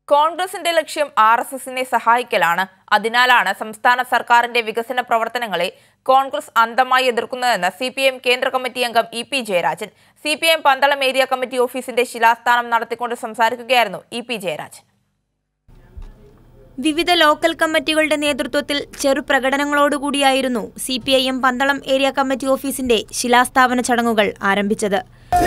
കോൺഗ്രസിന്റെ ലക്ഷ്യം R S എസിനെ സഹായിക്കലാണ് അതിനാലാണ് സംസ്ഥാന സർക്കാരിന്റെ വികസന പ്രവർത്തനങ്ങളെ കോൺഗ്രസ് അന്തമായി എതിർക്കുന്നതെന്ന് സി പി എം കേന്ദ്ര കമ്മിറ്റി അംഗം E P Jayarajan C P M Pandalam area committee ഓഫീസിന്റെ ശിലാസ്ഥാനം നടത്തിക്കൊണ്ട് സംസാരിക്കുകയായിരുന്നു ഇ പി ജയരാജൻ വിവിധ ലോക്കൽ കമ്മിറ്റികളുടെ നേതൃത്വത്തിൽ ചെറുപ്രകടനങ്ങളോടുകൂടിയായിരുന്നു C P I M Pandalam area committee ഓഫീസിന്റെ ശിലാസ്ഥാപന ചടങ്ങുകൾ ആരംഭിച്ചത്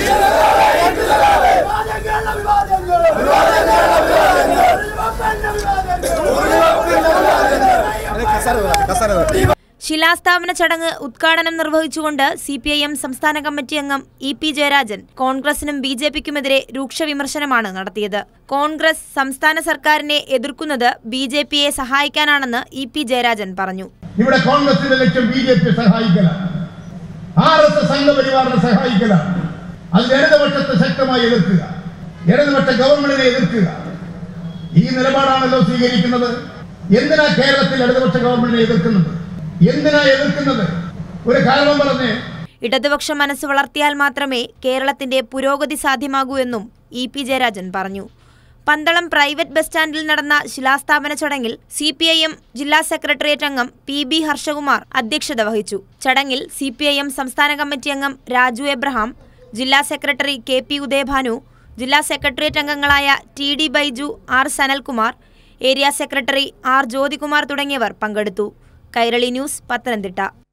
ശിലാസ്ഥാപന ചടങ്ങ് ഉദ്ഘാടനം നിർവഹിച്ചുകൊണ്ട് സി പി ഐ എം സംസ്ഥാന കമ്മിറ്റി അംഗം ഇ പി ജയരാജൻ കോൺഗ്രസിനും ബി ജെ പിക്കുമെതിരെ രൂക്ഷ വിമർശനമാണ് നടത്തിയത് കോൺഗ്രസ് സംസ്ഥാന സർക്കാരിനെ എതിർക്കുന്നത് ബി ജെ പിയെ സഹായിക്കാനാണെന്ന് ഇ പി ജയരാജൻ പറഞ്ഞു ഇവിടെ കോൺഗ്രസിന്റെ ലക്ഷ്യം ബി ജെ പി സഹായിക്കലാണ് ആർ എസ് എസ് സംഘപരിവാറിനെ സഹായിക്കലാണ് അതിൽ ഇടതുപക്ഷത്തെ ശക്തമായി എതിർക്കുക ഇടതുപക്ഷ ഗവൺമെന്റിനെ എതിർക്കുക ഈ നിലപാടാണല്ലോ സ്വീകരിക്കുന്നത് എന്തിനാ കേരളത്തിൽ ഇടതുപക്ഷ ഗവൺമെന്റിനെ എതിർക്കുന്നത് എന്തിനാ എതിർക്കുന്നത് ഒരു കാരണം പറഞ്ഞേ ഇടതുപക്ഷ മനസ്സ് വളർത്തിയാൽ മാത്രമേ കേരളത്തിന്റെ പുരോഗതി സാധ്യമാകൂ എന്നും ഇ പി ജയരാജൻ പറഞ്ഞു പന്തളം പ്രൈവറ്റ് ബസ് സ്റ്റാൻഡിൽ നടന്ന ശിലാസ്ഥാപന ചടങ്ങിൽ സി പി ഐ എം ജില്ലാ സെക്രട്ടേറിയറ്റ് അംഗം പി ബി ഹർഷകുമാർ അധ്യക്ഷത വഹിച്ചു ചടങ്ങിൽ സി പി ഐ എം സംസ്ഥാന കമ്മിറ്റി അംഗം രാജു എബ്രഹാം ജില്ലാ സെക്രട്ടറി കെ പി ഉദയഭാനു ജില്ലാ സെക്രട്ടേറിയറ്റ് അംഗങ്ങളായ T D Baiju R Sanalkumar area secretary R Jyothikumar തുടങ്ങിയവർ പങ്കെടുത്തു കൈരളി ന്യൂസ് പത്തനംതിട്ട